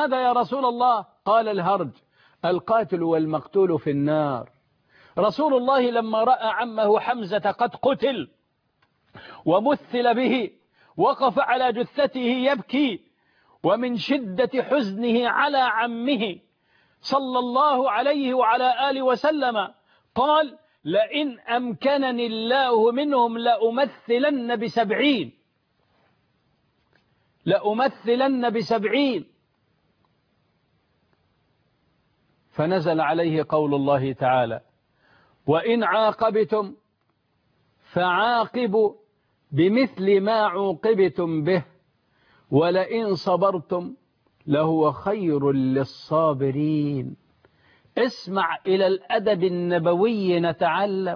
هذا يا رسول الله قال الهرج القاتل والمقتول في النار رسول الله لما رأى عمه حمزة قد قتل ومثل به وقف على جثته يبكي ومن شدة حزنه على عمه صلى الله عليه وعلى آله وسلم قال لئن أمكنني الله منهم لأمثلن بسبعين لأمثلن بسبعين فنزل عليه قول الله تعالى وإن عاقبتم فعاقبوا بمثل ما عوقبتم به ولئن صبرتم لهو خير للصابرين اسمع إلى الأدب النبوي نتعلم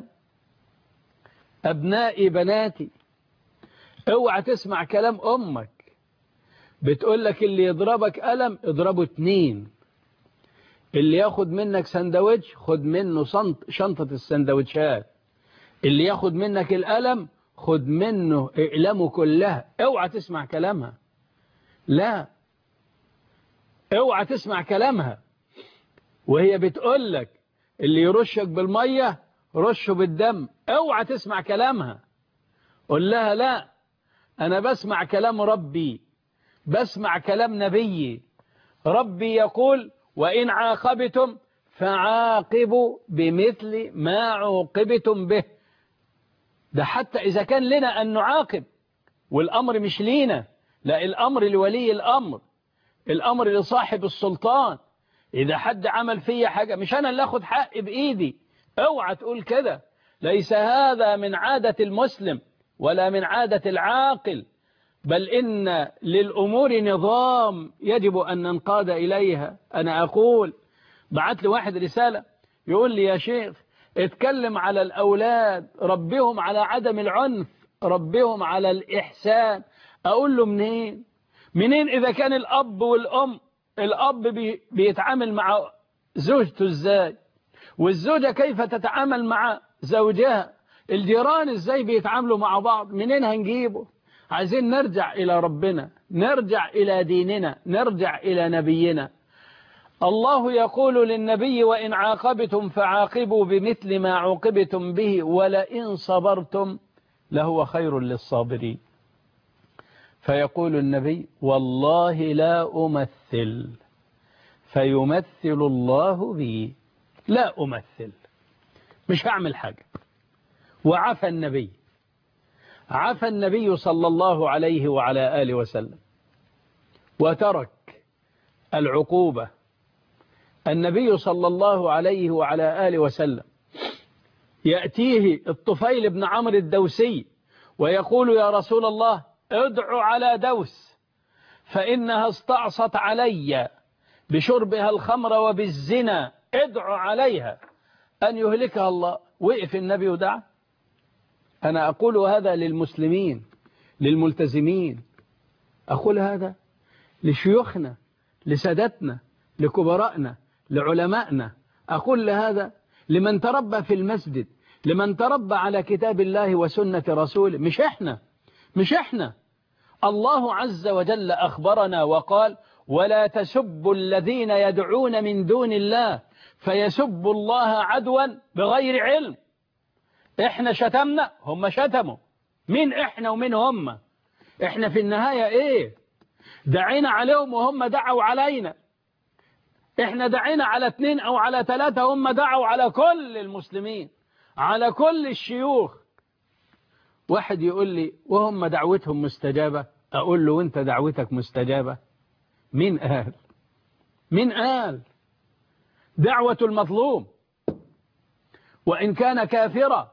أبنائي بناتي اوعى تسمع كلام أمك بتقول لك اللي يضربك ألم اضربه اتنين اللي ياخد منك سندوتش خد منه شنطة السندوتشات اللي ياخد منك الألم خد منه اقلمه كلها اوعى تسمع كلامها لا اوعى تسمع كلامها وهي بتقول لك اللي يرشك بالمية رشه بالدم اوعى تسمع كلامها قل لها لا انا بسمع كلام ربي بسمع كلام نبيي ربي يقول وإن عاقبتم فعاقبوا بمثل ما عوقبتم به ده حتى إذا كان لنا أن نعاقب والأمر مش لينا لا الأمر لولي الأمر الأمر لصاحب السلطان إذا حد عمل فيا حاجة مش أنا اللي أخد حق بإيدي اوعى تقول كده ليس هذا من عادة المسلم ولا من عادة العاقل بل إن للأمور نظام يجب أن ننقاد إليها أنا أقول بعت لي واحد رسالة يقول لي يا شيخ اتكلم على الأولاد ربهم على عدم العنف ربهم على الإحسان أقول له منين منين إذا كان الأب والأم الأب بي بيتعامل مع زوجته إزاي والزوجة كيف تتعامل مع زوجها الجيران إزاي بيتعاملوا مع بعض منين هنجيبه عايزين نرجع إلى ربنا نرجع إلى ديننا نرجع إلى نبينا الله يقول للنبي وإن عاقبتم فعاقبوا بمثل ما عوقبتم به ولئن صبرتم لهو خير للصابرين فيقول النبي والله لا أمثل فيمثل الله بي لا أمثل مش هعمل حاجة وعفى النبي عفى النبي صلى الله عليه وعلى آله وسلم وترك العقوبة النبي صلى الله عليه وعلى آله وسلم يأتيه الطفيل بن عمرو الدوسي ويقول يا رسول الله ادعو على دوس فإنها استعصت علي بشربها الخمر وبالزنا ادعو عليها أن يهلكها الله وقف النبي ودعا أنا أقول هذا للمسلمين للملتزمين أقول هذا لشيوخنا لسادتنا لكبرائنا لعلمائنا أقول هذا لمن تربى في المسجد لمن تربى على كتاب الله وسنة رسوله مش إحنا مش إحنا الله عز وجل أخبرنا وقال ولا تسبوا الذين يدعون من دون الله فيسبوا الله عدوا بغير علم احنا شتمنا هم شتموا مين احنا ومين هم احنا في النهاية ايه دعينا عليهم وهم دعوا علينا احنا دعينا على اثنين او على ثلاثة هم دعوا على كل المسلمين على كل الشيوخ واحد يقول لي وهم دعوتهم مستجابة اقول له وانت دعوتك مستجابة مين قال مين قال دعوة المظلوم وإن كان كافرا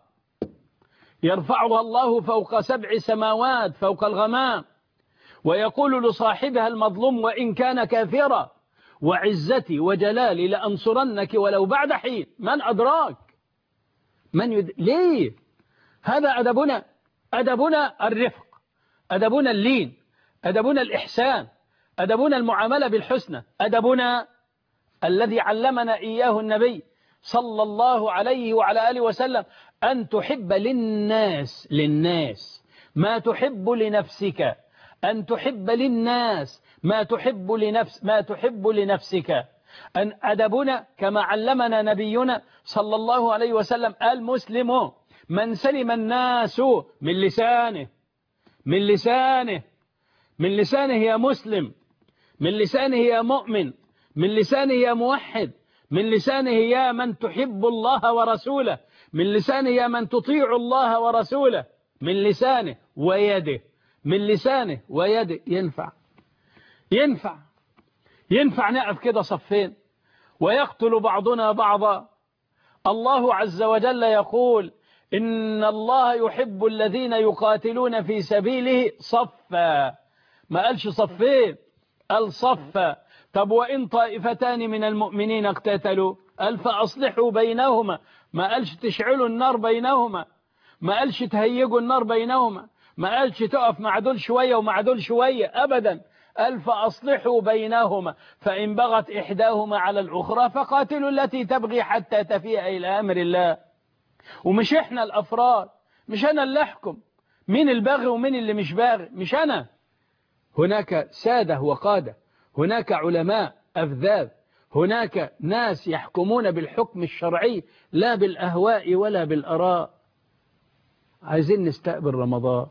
يرفعها الله فوق سبع سماوات فوق الغمام ويقول لصاحبها المظلوم وإن كان كافرا وعزتي وجلالي لأنصرنك ولو بعد حين من أدراك من يد... ليه هذا أدبنا أدبنا الرفق أدبنا اللين أدبنا الإحسان أدبنا المعاملة بالحسنى أدبنا الذي علمنا إياه النبي صلى الله عليه وعلى آله وسلم أن تحب للناس للناس ما تحب لنفسك أن تحب للناس ما تحب لنفس ما تحب لنفسك أن أدبنا كما علمنا نبينا صلى الله عليه وسلم المسلم من سلم الناس من لسانه من لسانه من لسانه يا مسلم من لسانه يا مؤمن من لسانه يا موحد من لسانه يا من تحب الله ورسوله من لسانه يا من تطيع الله ورسوله من لسانه ويده من لسانه ويده ينفع ينفع ينفع نقف كده صفين ويقتل بعضنا بعضا الله عز وجل يقول إن الله يحب الذين يقاتلون في سبيله صفا ما قالش صفين قال صفا طب وإن طائفتان من المؤمنين اقتتلوا قال فأصلحوا بينهما ما قالش تشعلوا النار بينهما ما قالش تهيجوا النار بينهما ما قالش تقف مع دول شوية ومع دول شوية أبدا قال فأصلحوا بينهما فإن بغت إحداهما على الأخرى فقاتلوا التي تبغي حتى تفيء إلى أمر الله ومش إحنا الأفراد مش أنا اللي أحكم مين الباغي ومين اللي مش باغي مش أنا هناك سادة وقادة هناك علماء أفذاذ هناك ناس يحكمون بالحكم الشرعي لا بالأهواء ولا بالأراء عايزين نستقبل رمضان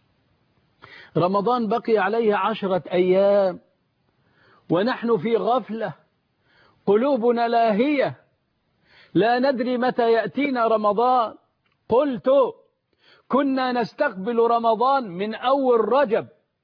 رمضان بقي عليه عشرة أيام ونحن في غفلة قلوبنا لاهية لا ندري متى يأتينا رمضان قلت كنا نستقبل رمضان من أول رجب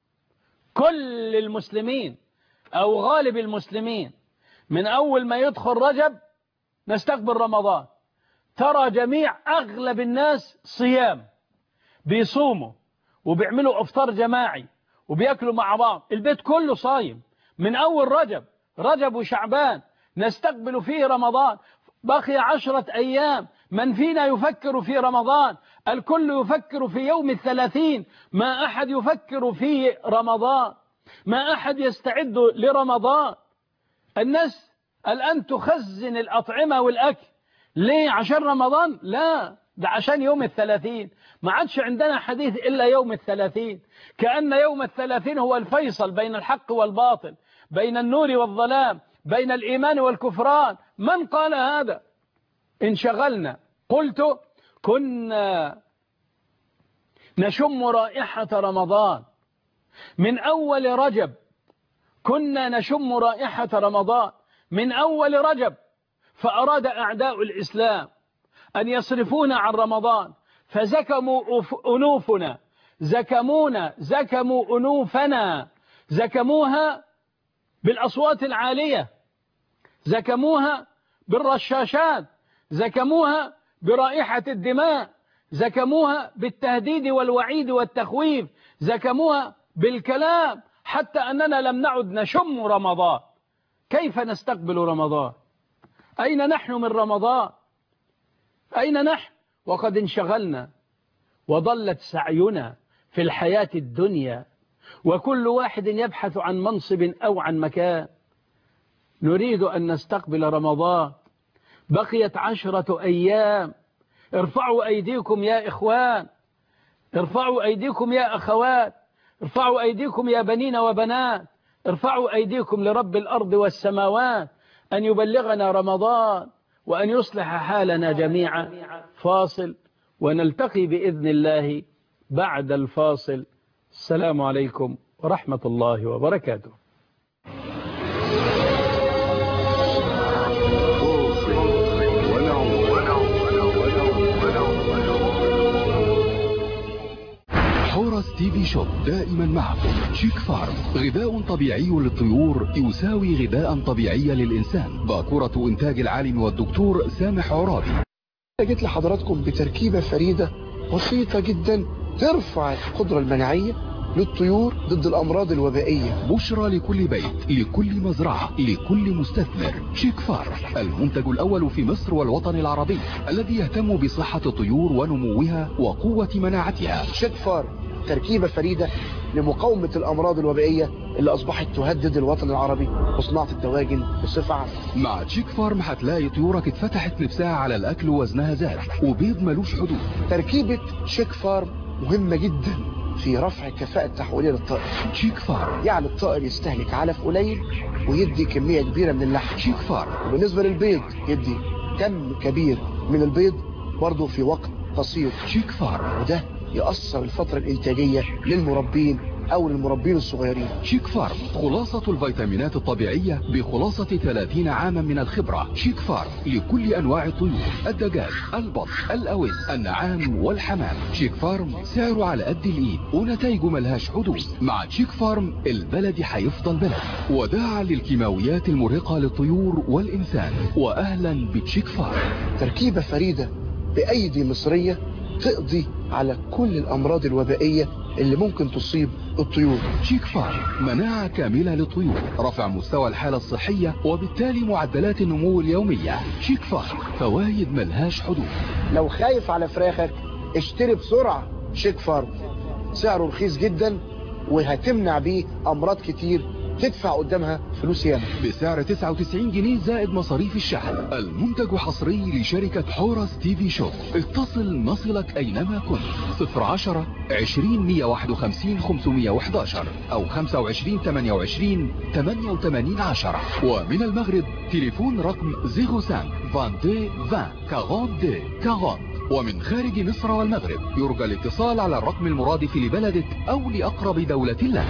كل المسلمين أو غالب المسلمين من أول ما يدخل رجب نستقبل رمضان ترى جميع أغلب الناس صيام بيصوموا وبيعملوا افطار جماعي وبياكلوا مع بعض البيت كله صايم من أول رجب رجب وشعبان نستقبل فيه رمضان بقي عشرة أيام من فينا يفكر في رمضان الكل يفكر في يوم الثلاثين ما أحد يفكر في رمضان ما أحد يستعد لرمضان الناس الآن تخزن الأطعمة والأكل ليه عشان رمضان لا ده عشان يوم الثلاثين ما عادش عندنا حديث إلا يوم الثلاثين كأن يوم الثلاثين هو الفيصل بين الحق والباطل بين النور والظلام بين الإيمان والكفران من قال هذا انشغلنا قلت كنا نشم رائحة رمضان من أول رجب كنا نشم رائحة رمضان من أول رجب فأراد أعداء الإسلام أن يصرفونا عن رمضان فزكموا أنوفنا زكمونا زكموا أنوفنا زكموها بالأصوات العالية زكموها بالرشاشات زكموها برائحة الدماء زكموها بالتهديد والوعيد والتخويف زكموها بالكلام حتى أننا لم نعد نشم رمضان كيف نستقبل رمضان أين نحن من رمضان أين نحن وقد انشغلنا وضلت سعينا في الحياة الدنيا وكل واحد يبحث عن منصب أو عن مكان نريد أن نستقبل رمضان بقيت عشرة أيام ارفعوا أيديكم يا إخوان ارفعوا أيديكم يا أخوات ارفعوا أيديكم يا بنين وبنات ارفعوا أيديكم لرب الأرض والسماوات أن يبلغنا رمضان وأن يصلح حالنا جميعا فاصل ونلتقي بإذن الله بعد الفاصل السلام عليكم ورحمة الله وبركاته حورس تي في شوب دائما معكم شيك فارم غذاء طبيعي للطيور يساوي غذاء طبيعي للإنسان باكورة إنتاج العالم والدكتور سامح عرابي جيت لحضراتكم بتركيبة فريدة بسيطة جدا ترفع القدرة المناعية للطيور ضد الأمراض الوبائية بشرى لكل بيت لكل مزرعة لكل مستثمر شيك فارم المنتج الأول في مصر والوطن العربي الذي يهتم بصحة الطيور ونموها وقوة مناعتها شيك فارم تركيبة فريدة لمقاومة الأمراض الوبائية اللي أصبحت تهدد الوطن العربي وصناعة الدواجن بصفة عامة مع تشيك فارم هتلاقي طيورك اتفتحت نفسها على الأكل ووزنها زاد وبيض ملوش حدود تركيبة شيك فارم مهمة جدا في رفع الكفاءة التحويلية للطائر شيك فارم يعني الطائر يستهلك علف قليل ويدي كمية كبيرة من اللحم شيك فارم وبالنسبة للبيض يدي كم كبير من البيض برضه في وقت قصير شيك فارم وده يأثر الفترة الإنتاجية للمربين أو للمربين الصغيرين شيك فارم خلاصة الفيتامينات الطبيعية بخلاصة 30 عاما من الخبرة شيك فارم لكل أنواع الطيور الدجاج البط الأوز النعام والحمام شيك فارم سعره على قد الإيد ونتائجه ملهاش حدود مع شيك فارم البلد هيفضل بلد وداعا للكيماويات المرهقة للطيور والإنسان وأهلا بتشيك فارم تركيبة فريدة بأيدي مصرية تقضي على كل الأمراض الوبائية اللي ممكن تصيب الطيور شيك فارم مناعة كاملة للطيور رفع مستوى الحالة الصحية وبالتالي معدلات النمو اليومية شيك فارم فوايد ملهاش حدود لو خايف على فراخك اشتري بسرعة شيك فارم سعره رخيص جدا وهتمنع بيه أمراض كتير تدفع قدامها فلوس ياما بسعر 99 جنيه زائد مصاريف الشحن المنتج حصري لشركة حورس تي في شوب اتصل نصلك أينما كنت 010 20 151 511 أو 25 28 88 10 ومن المغرب تليفون رقم 05 22 20 42 40 ومن خارج مصر والمغرب يرجى الاتصال على الرقم المرادف لبلدك أو لأقرب دولة لك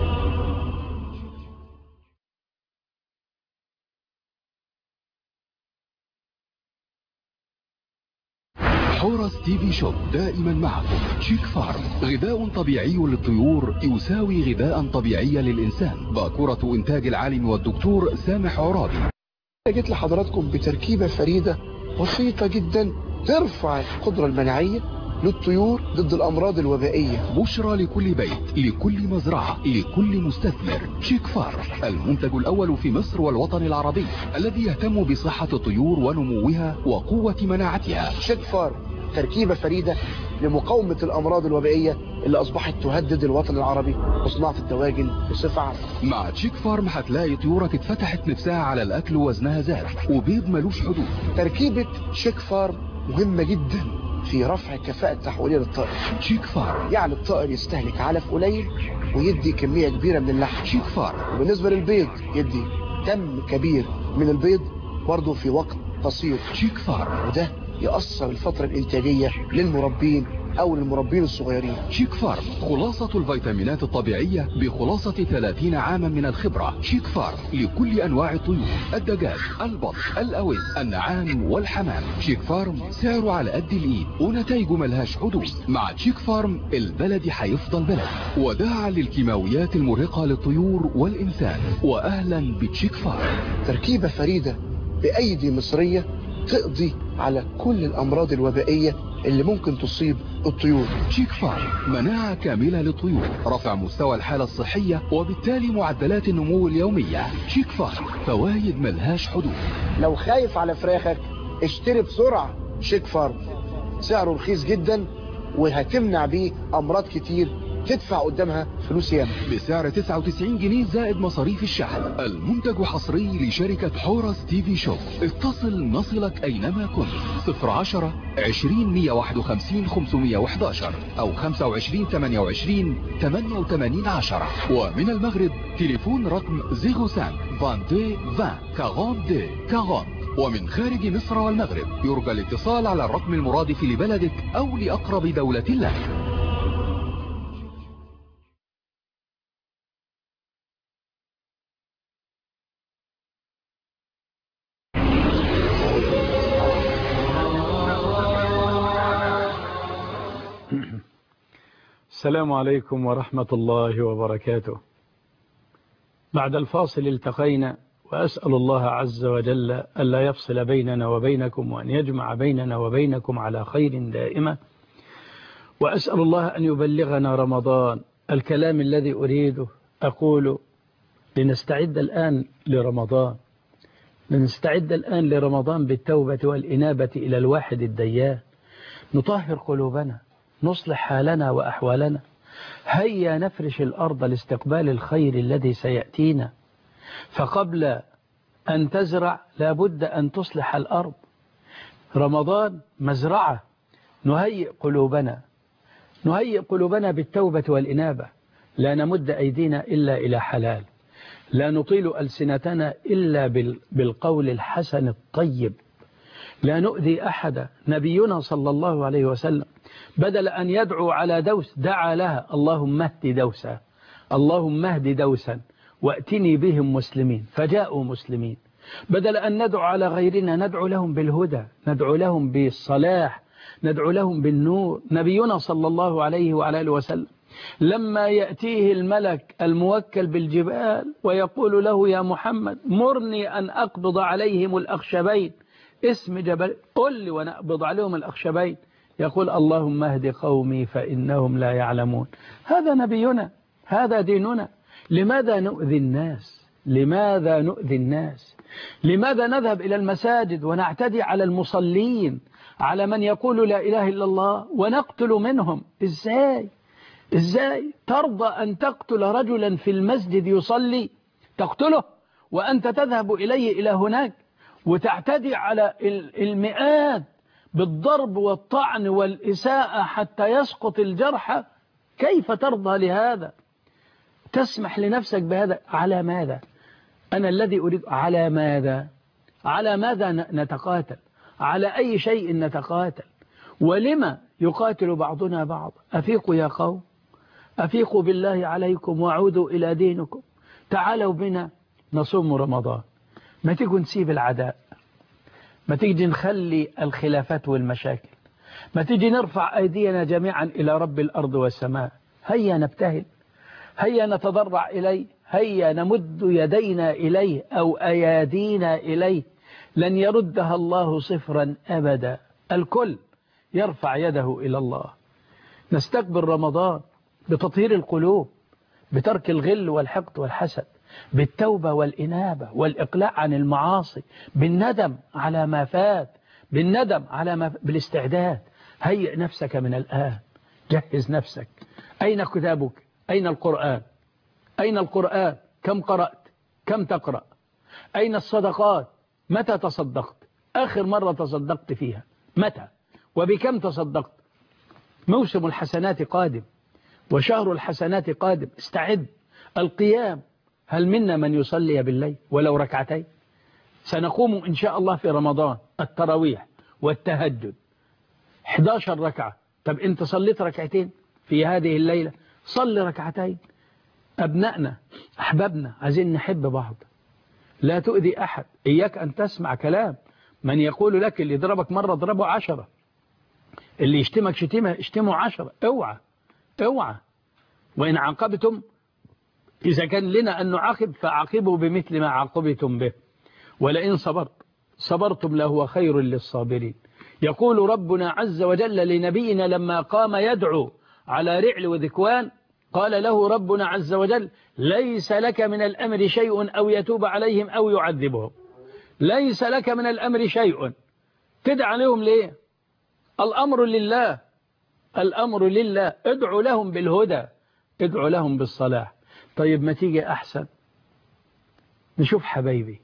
حورس تي في شوب دائما معكم شيك فارم غذاء طبيعي للطيور يساوي غذاء طبيعي للإنسان باكورة إنتاج العالم والدكتور سامح عرابي جيت لحضراتكم بتركيبة فريدة بسيطة جدا ترفع القدرة المناعية للطيور ضد الأمراض الوبائية بشرى لكل بيت لكل مزرعة لكل مستثمر شيك فارم المنتج الأول في مصر والوطن العربي الذي يهتم بصحة الطيور ونموها وقوة مناعتها شيك فارم تركيبة فريدة لمقاومة الأمراض الوبائية اللي أصبحت تهدد الوطن العربي وصناعة الدواجن بصفة عامة مع تشيك فارم هتلاقي طيورك اتفتحت نفسها على الأكل ووزنها زاد وبيض ملوش حدود تركيبة شيك فارم مهمة جدا في رفع الكفاءة التحويلية للطائر تشيك فارم يعني الطائر يستهلك علف قليل ويدي كمية كبيرة من اللحم تشيك فارم وبالنسبة للبيض يدي كم كبير من البيض برضه في وقت قصير تشيك فارم وده يأثر الفترة الإنتاجية للمربين أو للمربين الصغيرين شيك فارم خلاصة الفيتامينات الطبيعية بخلاصة 30 عاما من الخبرة شيك فارم لكل أنواع الطيور الدجاج البط الأوز النعام والحمام شيك فارم سعره على قد الإيد ونتائجه ملهاش حدود مع شيك فارم البلد هيفضل بلد وداعا للكيماويات المرهقة للطيور والإنسان وأهلا بتشيك فارم تركيبة فريدة بأيدي مصرية تقضي على كل الأمراض الوبائية اللي ممكن تصيب الطيور شيك فارم مناعة كاملة للطيور رفع مستوى الحالة الصحية وبالتالي معدلات النمو اليومية شيك فارم فوايد ملهاش حدود لو خايف على فراخك اشتري بسرعة شيك فارم سعره رخيص جدا وهتمنع بيه أمراض كتير تدفع قدامها فلوس ياما بسعر 99 جنيه زائد مصاريف الشحن المنتج حصري لشركة حورس تي في شوب اتصل نصلك أينما كنت 010 20 151 511 أو 25 28 88 10 ومن المغرب تليفون رقم 05 22 20 42 40 ومن خارج مصر والمغرب يرجى الاتصال على الرقم المرادف لبلدك أو لأقرب دولة لك السلام عليكم ورحمة الله وبركاته بعد الفاصل التقينا وأسأل الله عز وجل ألا يفصل بيننا وبينكم وأن يجمع بيننا وبينكم على خير دائمة وأسأل الله أن يبلغنا رمضان الكلام الذي أريده أقول لنستعد الآن لرمضان لنستعد الآن لرمضان بالتوبة والإنابة إلى الواحد الديان نطهر قلوبنا نصلح حالنا وأحوالنا هيا نفرش الأرض لاستقبال الخير الذي سيأتينا فقبل أن تزرع لابد أن تصلح الأرض رمضان مزرعة نهيئ قلوبنا نهيئ قلوبنا بالتوبة والإنابة لا نمد أيدينا إلا إلى حلال لا نطيل ألسنتنا إلا بالقول الحسن الطيب لا نؤذي أحد نبينا صلى الله عليه وسلم بدل أن يدعو على دوس دعا لها اللهم اهد دوسا اللهم اهد دوسا واتني بهم مسلمين فجاءوا مسلمين بدل أن ندعو على غيرنا ندعو لهم بالهدى ندعو لهم بالصلاح ندعو لهم بالنور نبينا صلى الله عليه وعلى اله وسلم لما يأتيه الملك الموكل بالجبال ويقول له يا محمد مرني أن أقبض عليهم الأخشبين اسم جبل قل لي وأنا أقبض عليهم الأخشبين يقول اللهم اهد قومي فإنهم لا يعلمون هذا نبينا هذا ديننا لماذا نؤذي الناس لماذا نؤذي الناس لماذا نذهب إلى المساجد ونعتدي على المصلين على من يقول لا إله إلا الله ونقتل منهم إزاي إزاي ترضى أن تقتل رجلا في المسجد يصلي تقتله وأنت تذهب إليه إلى هناك وتعتدي على المئات بالضرب والطعن والإساءة حتى يسقط الجرحى كيف ترضى لهذا تسمح لنفسك بهذا على ماذا أنا الذي أريد على ماذا على ماذا نتقاتل على أي شيء نتقاتل ولما يقاتل بعضنا بعض أفيقوا يا قوم أفيقوا بالله عليكم وعودوا إلى دينكم تعالوا بنا نصوم رمضان ما تيجوا نسيب العداء ما تيجي نخلي الخلافات والمشاكل ما تيجي نرفع أيدينا جميعا إلى رب الأرض والسماء هيا نبتهل هيا نتضرع إليه هيا نمد يدينا إليه أو أيادينا إليه لن يردها الله صفرا أبدا الكل يرفع يده إلى الله نستقبل رمضان بتطهير القلوب بترك الغل والحقد والحسد بالتوبة والإنابة والإقلاع عن المعاصي بالندم على ما فات بالندم على ما بالاستعداد هيئ نفسك من الآن جهز نفسك أين كتابك أين القرآن أين القرآن كم قرأت كم تقرأ أين الصدقات متى تصدقت آخر مرة تصدقت فيها متى وبكم تصدقت موسم الحسنات قادم وشهر الحسنات قادم استعد القيام هل منا من يصلي بالليل ولو ركعتين سنقوم إن شاء الله في رمضان التراويح والتهجد 11 ركعة طب أنت صليت ركعتين في هذه الليلة صل ركعتين أبنائنا أحبابنا عايزين نحب بعض لا تؤذي أحد إياك أن تسمع كلام من يقول لك اللي ضربك مرة ضربه عشرة اللي يشتمك شتيمة اشتمه عشرة اوعى اوعى وإن عاقبتم إذا كان لنا أن نعاقب فعاقبوا بمثل ما عاقبتم به ولئن صبرت صبرتم لهو خير للصابرين يقول ربنا عز وجل لنبينا لما قام يدعو على رعل وذكوان قال له ربنا عز وجل ليس لك من الأمر شيء أو يتوب عليهم أو يعذبهم ليس لك من الأمر شيء تدعى لهم ليه الأمر لله الأمر لله ادعو لهم بالهدى ادعو لهم بالصلاح طيب ما تيجي أحسن نشوف حبايبي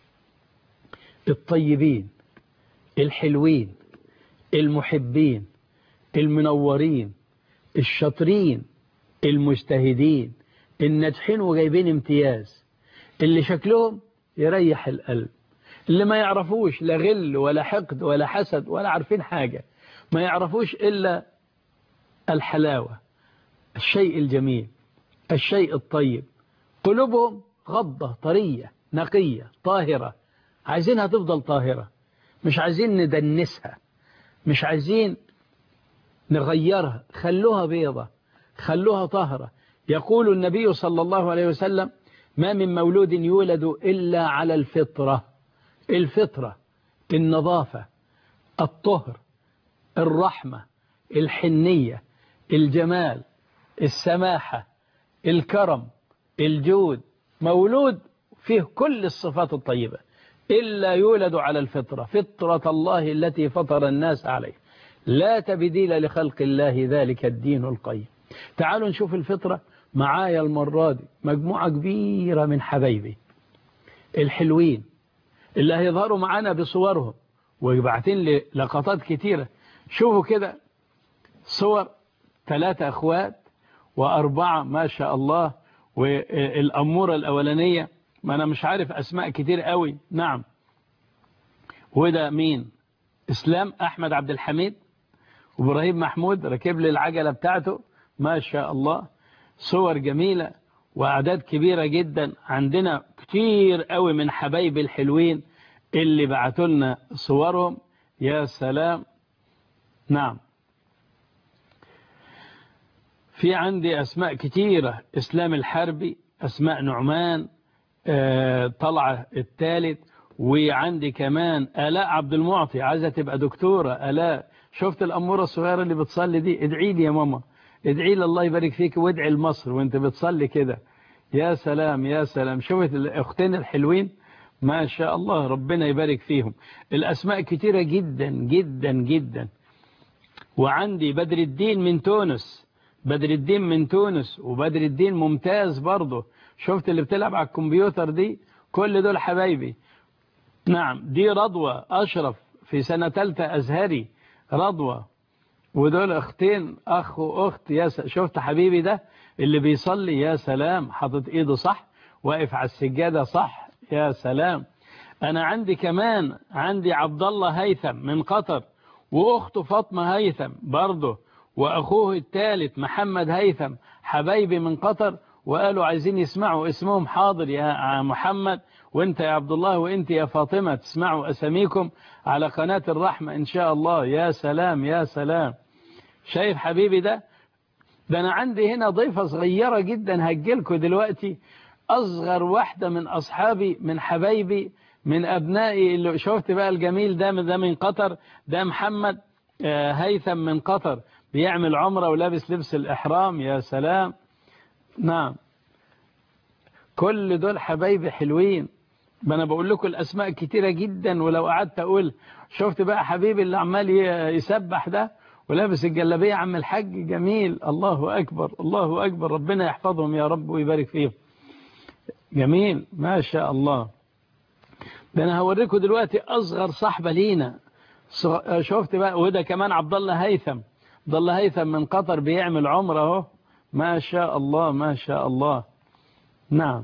الطيبين الحلوين المحبين المنورين الشاطرين المجتهدين الناجحين وجايبين امتياز اللي شكلهم يريح القلب اللي ما يعرفوش لا غل ولا حقد ولا حسد ولا عارفين حاجة ما يعرفوش إلا الحلاوة الشيء الجميل الشيء الطيب قلوبهم غضة طرية نقية طاهرة عايزينها تفضل طاهرة مش عايزين ندنسها مش عايزين نغيرها خلوها بيضة خلوها طهرة يقول النبي صلى الله عليه وسلم ما من مولود يولد إلا على الفطرة الفطرة النظافة الطهر الرحمة الحنية الجمال السماحة الكرم الجود مولود فيه كل الصفات الطيبة إلا يولد على الفطرة فطرة الله التي فطر الناس عليه لا تبديل لخلق الله ذلك الدين القيم تعالوا نشوف الفطرة معايا المرة دي مجموعة كبيرة من حبايبي الحلوين اللي هيظهروا معانا بصورهم ويبعتين لي لقطات كتيرة شوفوا كده صور ثلاثة أخوات وأربعة ما شاء الله والأمورة الأولانية ما أنا مش عارف أسماء كتير قوي نعم وده مين إسلام أحمد عبد الحميد وإبراهيم محمود ركب لي العجلة بتاعته ما شاء الله صور جميلة وأعداد كبيرة جدا عندنا كتير قوي من حبايب الحلوين اللي بعتوا لنا صورهم يا سلام نعم في عندي أسماء كتيرة إسلام الحربي أسماء نعمان آه، طلعة الثالث وعندي كمان آلاء عبد المعطي عايزة تبقى دكتورة آلاء شفت الأمورة الصغيرة اللي بتصلي دي ادعي لي يا ماما ادعي لي الله يبارك فيك وادعي لمصر وانت بتصلي كده يا سلام يا سلام شفت الأختين الحلوين ما شاء الله ربنا يبارك فيهم الأسماء كتيرة جدا جدا جدا وعندي بدر الدين من تونس بدر الدين من تونس وبدر الدين ممتاز برضه شفت اللي بتلعب على الكمبيوتر دي كل دول حبايبي نعم دي رضوى أشرف في سنة تالتة أزهري رضوى ودول اختين أخ وأخت يا س... شفت حبيبي ده اللي بيصلي يا سلام حاطط إيده صح واقف على السجادة صح يا سلام أنا عندي كمان عندي عبد الله هيثم من قطر وأخته فاطمة هيثم برضه وأخوه الثالث محمد هيثم حبايبي من قطر وقالوا عايزين يسمعوا اسمهم حاضر يا محمد وانت يا عبد الله وانت يا فاطمة تسمعوا أساميكم على قناة الرحمة إن شاء الله يا سلام يا سلام شايف حبيبي ده ده أنا عندي هنا ضيفة صغيرة جدا هجيلكم دلوقتي أصغر واحدة من أصحابي من حبايبي من أبنائي اللي شفت بقى الجميل ده ده من قطر ده محمد هيثم من قطر بيعمل عمرة ولابس لبس الإحرام يا سلام نعم كل دول حبايبي حلوين ما أنا بقول لكم الأسماء كتيرة جدا ولو قعدت أقول شفت بقى حبيبي اللي عمال يسبح ده ولابس الجلابية عم الحج جميل الله أكبر الله أكبر ربنا يحفظهم يا رب ويبارك فيهم جميل ما شاء الله ده أنا هوريكم دلوقتي أصغر صاحبة لينا شفت بقى وده كمان عبد الله هيثم عبد الله هيثم من قطر بيعمل عمره اهو ما شاء الله ما شاء الله نعم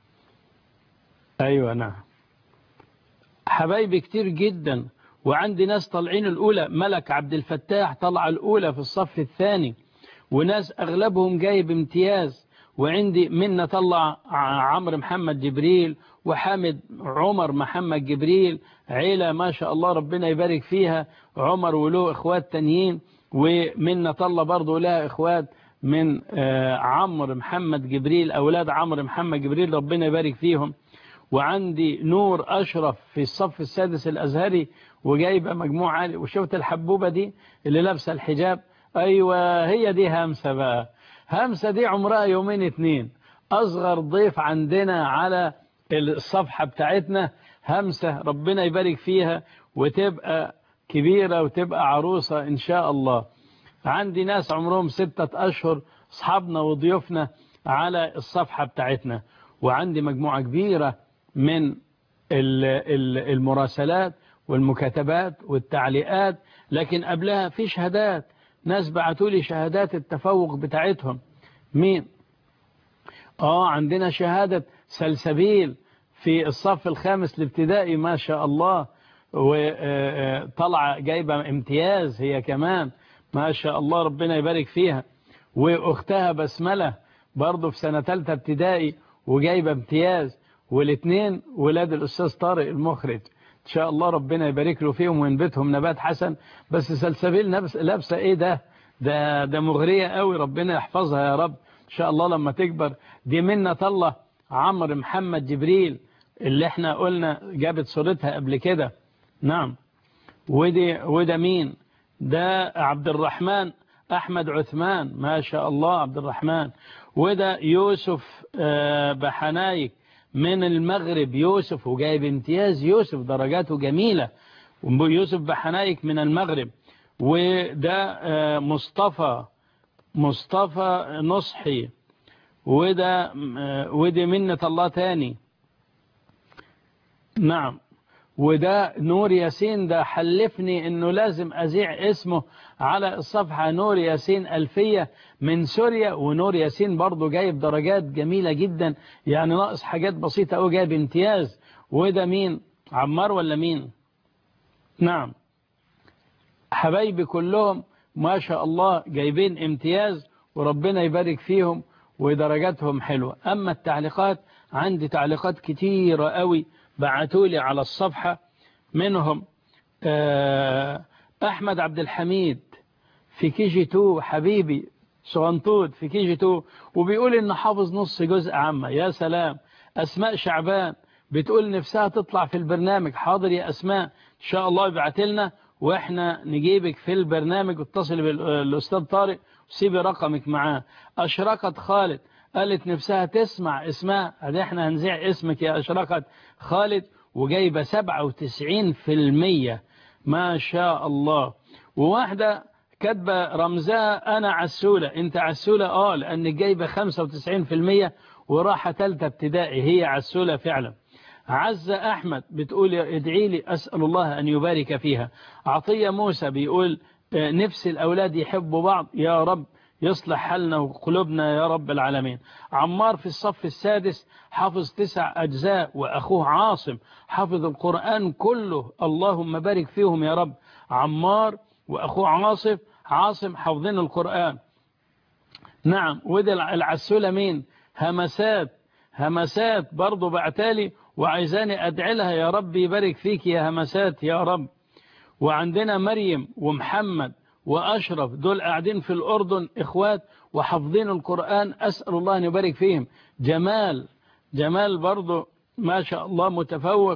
أيوة نعم حبايبي كتير جدا وعندي ناس طالعين الأولى ملك عبد الفتاح طلع الأولى في الصف الثاني وناس أغلبهم جايب امتياز وعندي منا طلع عمرو محمد جبريل وحامد عمر محمد جبريل عيلة ما شاء الله ربنا يبارك فيها عمر وله إخوات تانيين ومنا طلع برضه لها إخوات من عمرو محمد جبريل أولاد عمرو محمد جبريل ربنا يبارك فيهم وعندي نور أشرف في الصف السادس الأزهري وجايبة مجموعة عالي وشفت الحبوبة دي اللي لابسه الحجاب أيوة هي دي همسة بقى همسة دي عمرها يومين اتنين أصغر ضيف عندنا على الصفحة بتاعتنا همسة ربنا يبارك فيها وتبقى كبيرة وتبقى عروسة إن شاء الله عندي ناس عمرهم ستة أشهر أصحابنا وضيوفنا على الصفحة بتاعتنا وعندي مجموعة كبيرة من المراسلات والمكاتبات والتعليقات لكن قبلها في شهادات ناس بعتوا لي شهادات التفوق بتاعتهم مين اه عندنا شهادة سلسبيل في الصف الخامس الابتدائي ما شاء الله وطلع جايبة امتياز هي كمان ما شاء الله ربنا يبارك فيها واختها بسملة برضه في سنة ثالثة ابتدائي وجايبة امتياز والاثنين ولاد الأستاذ طارق المخرج إن شاء الله ربنا يبارك له فيهم وينبتهم نبات حسن بس سلسبيل لابسة إيه ده ده ده مغرية قوي ربنا يحفظها يا رب إن شاء الله لما تكبر دي منا طلة عمرو محمد جبريل اللي احنا قلنا جابت صورتها قبل كده نعم ودي وده مين ده عبد الرحمن أحمد عثمان ما شاء الله عبد الرحمن وده يوسف بحنايك من المغرب يوسف وجايب امتياز يوسف درجاته جميلة يوسف بحنايك من المغرب وده مصطفى مصطفى نصحي وده ودي منة الله تاني نعم وده نور ياسين ده حلفني انه لازم ازيع اسمه على الصفحة نور ياسين ألفية من سوريا ونور ياسين برضه جايب درجات جميلة جدا يعني ناقص حاجات بسيطة أو جايب امتياز وده مين عمار ولا مين نعم حبايبي كلهم ما شاء الله جايبين امتياز وربنا يبارك فيهم ودرجاتهم حلوة أما التعليقات عندي تعليقات كتيرة قوي بعتولي على الصفحة منهم أحمد عبد الحميد في كي جي 2 حبيبي صغنطوط في كي جي 2 وبيقول إن حافظ نص جزء عامة يا سلام أسماء شعبان بتقول نفسها تطلع في البرنامج حاضر يا أسماء إن شاء الله يبعت لنا وإحنا نجيبك في البرنامج واتصل بالأستاذ طارق وسيبي رقمك معاه أشرقت خالد قالت نفسها تسمع اسمها ادي احنا هنذيع اسمك يا أشرقت خالد وجايبة 97% ما شاء الله وواحدة كاتبة رمزها أنا عسولة أنت عسولة آه لأنك جايبة 95% وراحة تالتة ابتدائي هي عسولة فعلا عزة أحمد بتقول ادعي لي أسأل الله أن يبارك فيها عطية موسى بيقول نفس الأولاد يحبوا بعض يا رب يصلح حالنا وقلوبنا يا رب العالمين عمار في الصف السادس حافظ تسع أجزاء وأخوه عاصم حافظ القرآن كله اللهم بارك فيهم يا رب عمار وأخوه عاصم عاصم حافظين القرآن نعم وده العسولة مين همسات همسات برضو بعتالي وعايزاني أدعي لها يا رب يبارك فيك يا همسات يا رب وعندنا مريم ومحمد وأشرف دول قاعدين في الأردن إخوات وحافظين القرآن أسأل الله أن يبارك فيهم جمال جمال برضو ما شاء الله متفوق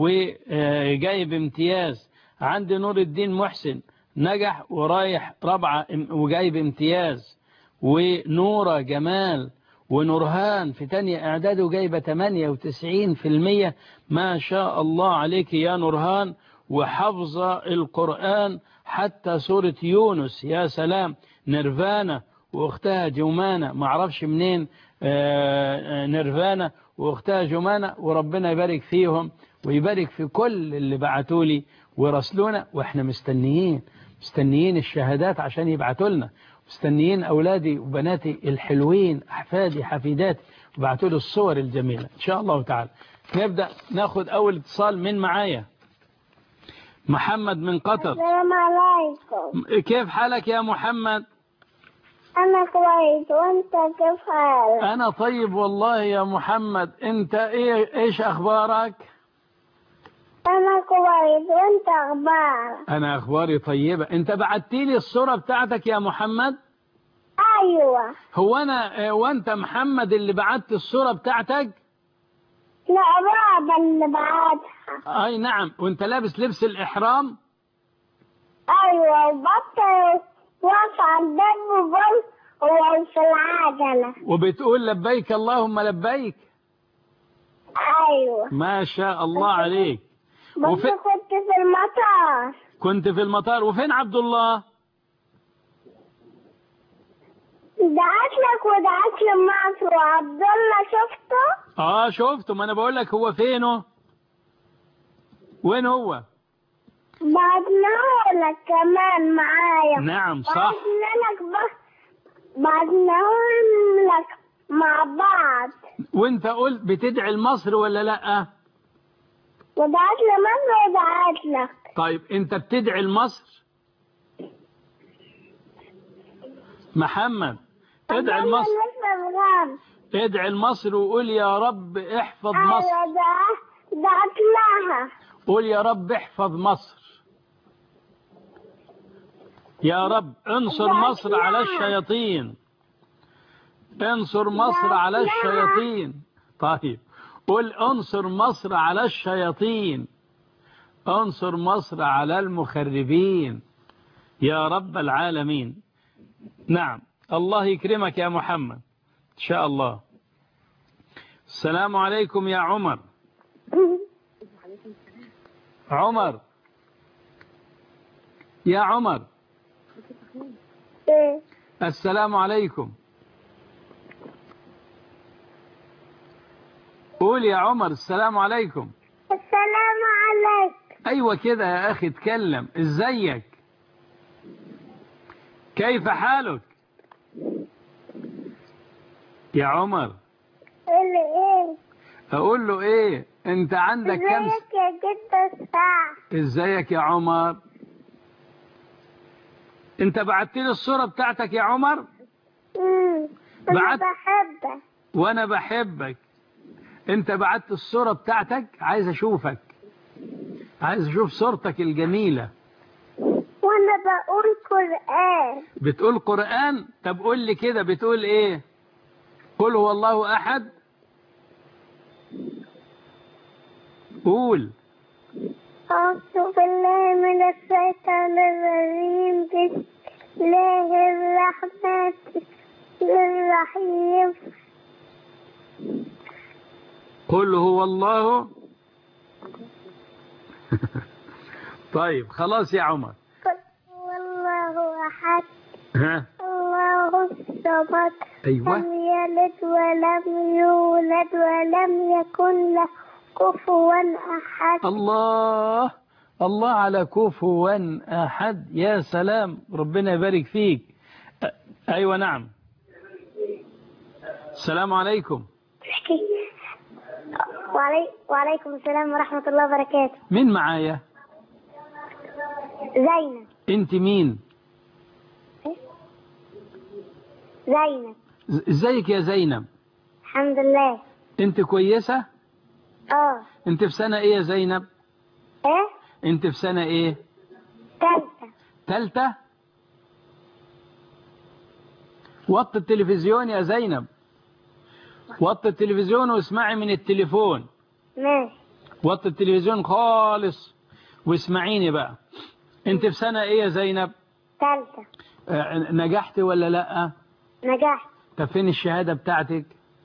وجايب امتياز عندي نور الدين محسن نجح ورايح رابعة وجايب امتياز ونورة جمال ونورهان في تانية إعداد وجايبة 98% ما شاء الله عليك يا نورهان وحفظ القرآن حتى سورة يونس يا سلام نيرفانا واختها جومانا ما اعرفش منين نيرفانا واختها جومانا وربنا يبارك فيهم ويبارك في كل اللي بعتوا لي ورسلونا واحنا مستنيين مستنيين الشهادات عشان يبعتوا لنا مستنيين أولادي وبناتي الحلوين أحفادي حفيداتي وبعتوا لي الصور الجميلة إن شاء الله تعالى نبدأ ناخد أول اتصال من معايا محمد من قطر السلام عليكم كيف حالك يا محمد أنا كويس وأنت كيف حالك؟ أنا طيب والله يا محمد أنت إيه إيش أخبارك أنا كويس وأنت أخبارك؟ أنا أخباري طيبة أنت بعتي لي الصورة بتاعتك يا محمد أيوة هو أنا وأنت محمد اللي بعت الصورة بتاعتك لا بابا اللي بعتها أي نعم وأنت لابس لبس الإحرام أيوة وبطل واقف على الباب وبل هو في العجلة وبتقول لبيك اللهم لبيك أيوة ما شاء الله عليك بس وفي- كنت في المطار كنت في المطار وفين عبد الله دعت لك ودعت لمصر وعبد الله شفته؟ اه شفته ما انا بقول لك هو فينه وين هو بعتناه لك كمان معايا نعم صح بعتنا لك بس بعتناهم لك مع بعض وانت قلت بتدعي لمصر ولا لا ودعت لمصر ودعت لك طيب انت بتدعي لمصر محمد ادعي أنا لمصر لسه بغام ادعي لمصر وقول يا رب احفظ مصر أيوة دعت دعت لها قول يا رب احفظ مصر يا رب انصر مصر على الشياطين انصر مصر على الشياطين طيب قل انصر مصر على الشياطين انصر مصر على المخربين يا رب العالمين نعم الله يكرمك يا محمد إن شاء الله السلام عليكم يا عمر عمر يا عمر إيه. السلام عليكم قول يا عمر السلام عليكم السلام السلام عليك ايوه كده يا اخي اتكلم ازيك كيف حالك يا عمر اللي ايه اقول له ايه انت عندك كم س- ازيك يا جد الساعة ازيك يا عمر انت بعت لي الصورة بتاعتك يا عمر امم انا بعت- بحبك وانا بحبك انت بعت الصورة بتاعتك عايز اشوفك عايز اشوف صورتك الجميلة وانا بقول قرآن بتقول قرآن طب قول لي كده بتقول ايه قل هو الله احد قول أعوذ بالله من الشيطان الرجيم بسم الله الرحمن الرحيم قل هو الله طيب خلاص يا عمر قل هو الله أحد ها الله الصمد ايوه لم يلد ولم يولد ولم يكن له كفوا أحد الله الله على كفوا أحد يا سلام ربنا يبارك فيك أ- أيوة نعم السلام عليكم وعلي... وعليكم السلام ورحمة الله وبركاته مين معايا زينب انت مين زينب ز- ازيك يا زينب الحمد لله انت كويسة اه انت في سنة ايه يا زينب ايه انت في سنة ايه تالتة تالتة وطي التلفزيون يا زينب وطي التلفزيون واسمعي من التليفون ماشي وطي التلفزيون خالص واسمعيني بقى انت في سنة ايه يا زينب تالتة آه، نجحت ولا لا نجحت طب فين الشهادة بتاعتك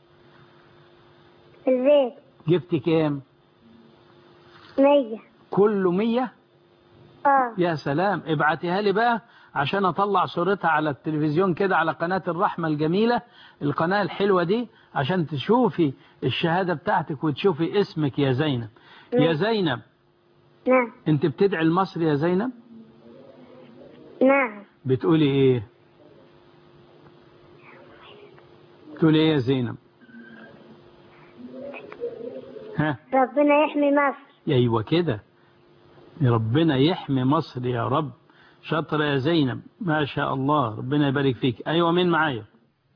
في البيت جبت كام مية كله مية اه يا سلام ابعتيها لي بقى عشان اطلع صورتها على التلفزيون كده على قناة الرحمة الجميلة القناة الحلوة دي عشان تشوفي الشهادة بتاعتك وتشوفي اسمك يا زينب يا زينب نعم انت بتدعي لمصر يا زينب نعم بتقولي ايه بتقولي ايه يا زينب ها ربنا يحمي مصر ايوه كده ربنا يحمي مصر يا رب شاطرة يا زينب ما شاء الله ربنا يبارك فيك ايوه مين معايا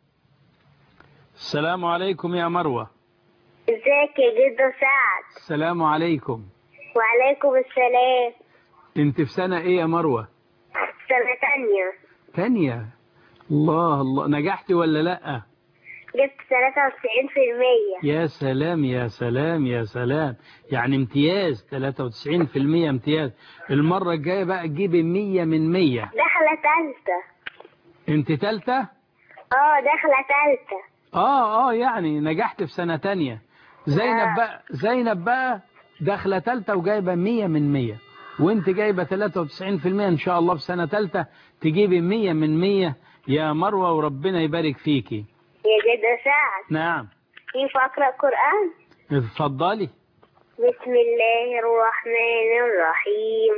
السلام عليكم يا مروة ازيك يا جدو سعد السلام عليكم وعليكم السلام انت في سنة ايه يا مروة سنة تانية تانية الله الله نجحتي ولا لا جبت تلاتة وتسعين في المية يا سلام يا سلام يا سلام يعني امتياز 93% امتياز المرة الجاية بقى تجيبي 100 من 100 داخلة تالتة انت تالتة اه داخلة تالتة اه اه يعني نجحت في سنة تانية زينب آه. بقى زينب بقى داخلة تالتة وجايبة 100 من 100 وانت جايبة 93% ان شاء الله في سنة تالتة تجيبي 100 من 100 يا مروة وربنا يبارك فيكي يا جدو سعد نعم كيف أقرأ قرآن اتفضلي بسم الله الرحمن الرحيم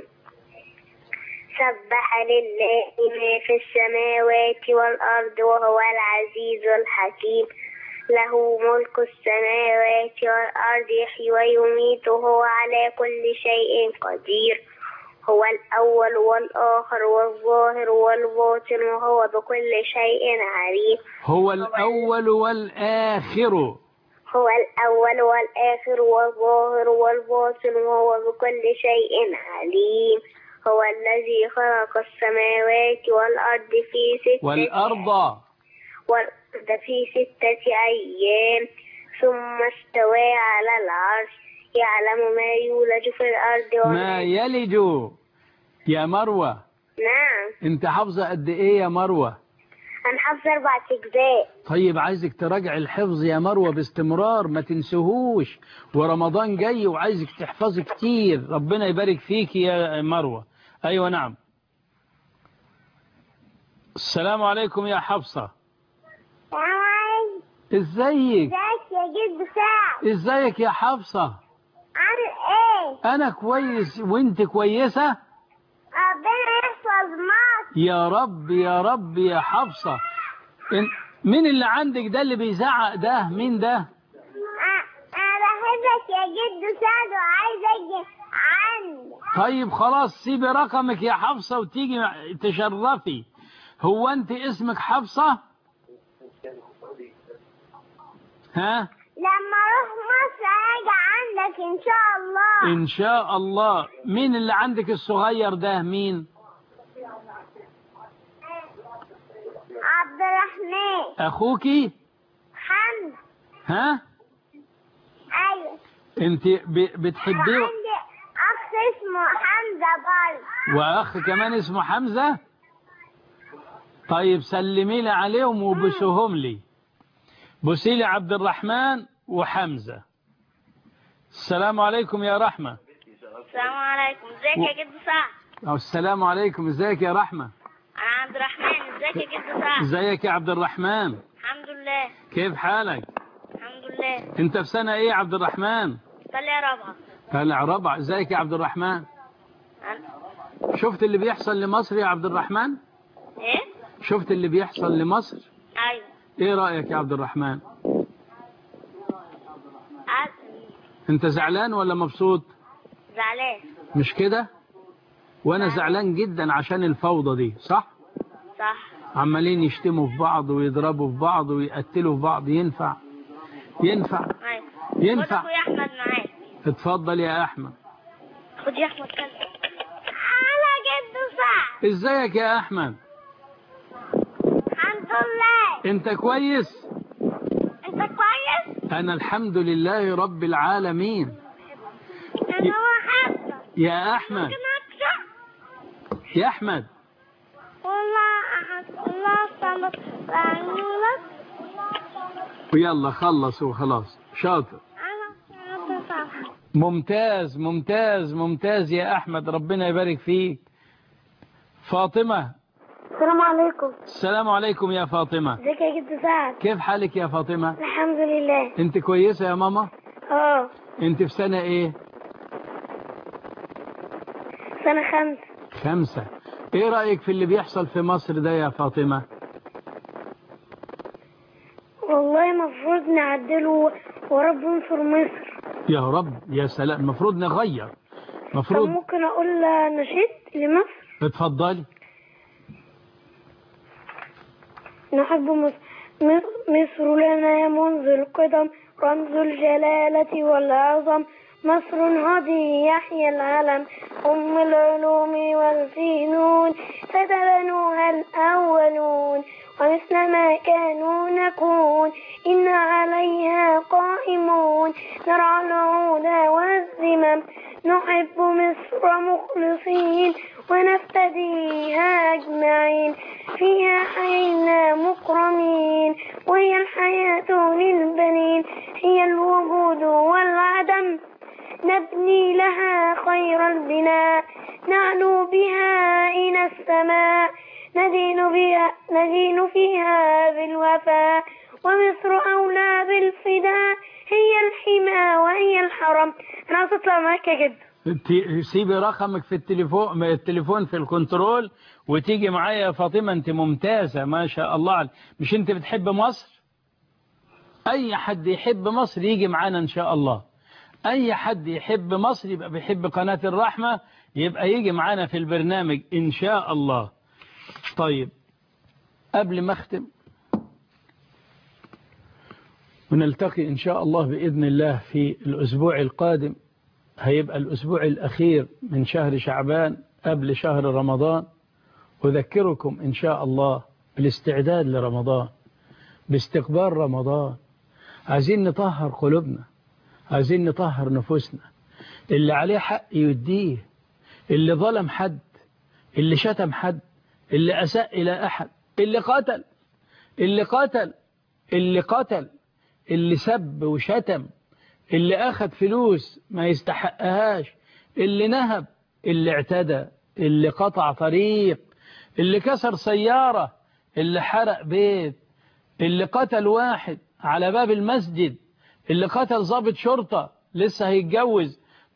سبح لله ما في السماوات والأرض وهو العزيز الحكيم له ملك السماوات والأرض يحيي ويميت وهو على كل شيء قدير هو الأول والآخر والظاهر والباطن وهو بكل شيء عليم هو الأول والآخر هو الأول والآخر والظاهر والباطن وهو بكل شيء عليم هو الذي خلق السماوات والأرض في ستة والأرض والأرض في ستة أيام ثم استوى على العرش يعلم ما يولج في الأرض وما ما يلج يا مروة نعم انت حافظة قد ايه يا مروة أنا حافظة أربع أجزاء طيب عايزك تراجع الحفظ يا مروة باستمرار ما تنسهوش ورمضان جاي وعايزك تحفظي كتير ربنا يبارك فيك يا مروة ايوه نعم السلام عليكم يا حفصة هاي ازيك ازيك يا جد سعد ازيك يا حفصة عامل ايه؟ ايه أنا كويس وأنت كويسة ربنا يحفظ مصر يا رب يا رب يا حفصة إن مين اللي عندك ده اللي بيزعق ده مين ده أ- انا بحبك يا جد سعد وعايز اجي عندك طيب خلاص سيبي رقمك يا حفصة وتيجي مع- تشرفي هو أنت اسمك حفصة ها لما اروح مصر هاجي عندك ان شاء الله إن شاء الله مين اللي عندك الصغير ده مين عبد الرحمن أخوكي حمد ها ايوه أنت ب- بتحبيه وعندي اخ اسمه حمزه برضه وأخ كمان اسمه حمزة طيب سلمي لي عليهم وبسوهم لي بوسي لي عبد الرحمن وحمزة السلام عليكم يا رحمة السلام عليكم ازيك يا جد سعد أو السلام عليكم ازيك يا رحمة انا عبد الرحمن ازيك يا جد سعد ازيك يا عبد الرحمن الحمد لله كيف حالك الحمد لله انت في سنة ايه يا عبد الرحمن طلع رابعه طالع ربع ازيك يا عبد الرحمن أنا- شفت اللي بيحصل لمصر يا عبد الرحمن ايه شفت اللي بيحصل لمصر ايوه ايه رأيك يا عبد الرحمن عاد- انت زعلان ولا مبسوط زعلان مش كده وانا زعلان جدا عشان الفوضى دي صح صح عمالين يشتموا في بعض ويضربوا في بعض ويقتلوا في بعض ينفع ينفع ايوه ينفع. خد اخويا احمد معاك اتفضل يا احمد خد يا احمد كلب انا جد سعد ازيك يا احمد الحمد لله انت كويس انت كويس انا الحمد لله رب العالمين انا بحبك يا احمد ممكن اكسر يا احمد والله احد الله صمت بعيونك ويلا خلص وخلاص شاطر انا عبد صالح ممتاز ممتاز ممتاز يا احمد ربنا يبارك فيك فاطمة السلام عليكم السلام عليكم يا فاطمة ازيك يا جد سعد كيف حالك يا فاطمة الحمد لله انت كويسة يا ماما اه انت في سنة ايه سنة خمس خمسة ايه رأيك في اللي بيحصل في مصر ده يا فاطمة والله المفروض نعدله ورب ينصر مصر يا رب يا سلام المفروض نغير طب المفروض ممكن اقول نشيد لمصر اتفضلي نحب مصر مص- مصر لنا منذ القدم رمز الجلالة والعظم مصر هذه يحيى العلم أم العلوم والفنون فتبنوها الأولون ومثل ما كانوا نكون إن عليها قائمون نرعى العود والزمم نحب مصر مخلصين ونفتديها أجمعين فيها حينا مكرمين وهي الحياة للبنين هي الوجود والعدم نبني لها خير البناء نعلو بها إلى السماء ندين بها ندين فيها بالوفاء ومصر أولى بالفداء هي الحمى وهي الحرم أنا عاوز أطلع معاك يا جد ت- سيبي رقمك في التليفون التليفون في الكنترول وتيجي معايا يا فاطمة انت ممتازة ما شاء الله عليك. مش انت بتحب مصر اي حد يحب مصر يجي معانا ان شاء الله اي حد يحب مصر يبقى بيحب قناة الرحمة يبقى يجي معانا في البرنامج ان شاء الله طيب قبل ما اختم ونلتقي ان شاء الله باذن الله في الاسبوع القادم هيبقى الأسبوع الأخير من شهر شعبان قبل شهر رمضان أذكركم إن شاء الله بالاستعداد لرمضان باستقبال رمضان عايزين نطهر قلوبنا عايزين نطهر نفوسنا اللي عليه حق يديه اللي ظلم حد اللي شتم حد اللي أساء إلى أحد اللي قتل اللي قتل اللي قتل اللي سب وشتم اللي أخذ فلوس ما يستحقهاش اللي نهب اللي اعتدى اللي قطع طريق اللي كسر سيارة اللي حرق بيت اللي قتل واحد على باب المسجد اللي قتل ضابط شرطة لسه هيتجوز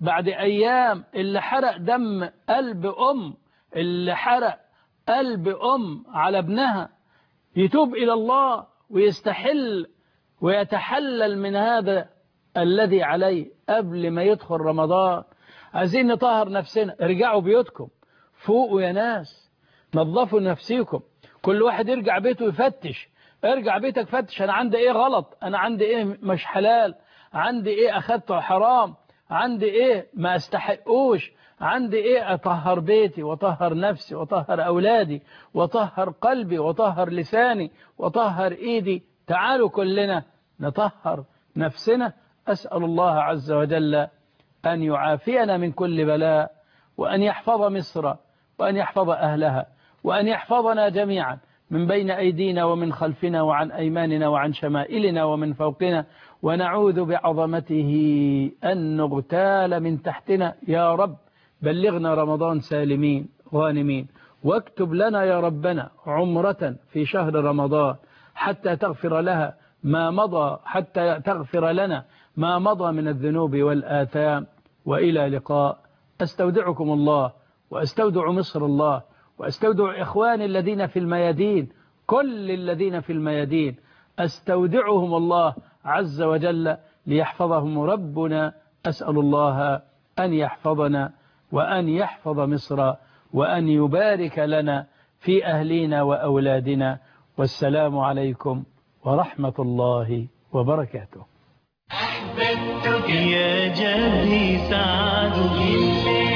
بعد أيام اللي حرق دم قلب أم اللي حرق قلب أم على ابنها يتوب إلى الله ويستحل ويتحلل من هذا الذي عليه قبل ما يدخل رمضان عايزين نطهر نفسنا ارجعوا بيوتكم فوقوا يا ناس نظفوا نفسيكم كل واحد يرجع بيته يفتش ارجع بيتك فتش انا عندي ايه غلط انا عندي ايه مش حلال عندي ايه اخدته حرام عندي ايه ما استحقوش عندي ايه اطهر بيتي وطهر نفسي وطهر اولادي وطهر قلبي وطهر لساني وطهر ايدي تعالوا كلنا نطهر نفسنا اسال الله عز وجل ان يعافينا من كل بلاء وان يحفظ مصر وان يحفظ اهلها وان يحفظنا جميعا من بين أيدينا ومن خلفنا وعن أيماننا وعن شمائلنا ومن فوقنا ونعوذ بعظمته أن نغتال من تحتنا يا رب بلغنا رمضان سالمين غانمين واكتب لنا يا ربنا عمرة في شهر رمضان حتى تغفر لها ما مضى حتى تغفر لنا ما مضى من الذنوب والآثام وإلى لقاء أستودعكم الله وأستودع مصر الله وأستودع إخواني الذين في الميادين كل الذين في الميادين أستودعهم الله عز وجل ليحفظهم ربنا أسأل الله أن يحفظنا وأن يحفظ مصر وأن يبارك لنا في أهلنا وأولادنا والسلام عليكم ورحمة الله وبركاته أحببتك يا جدي سعد بالله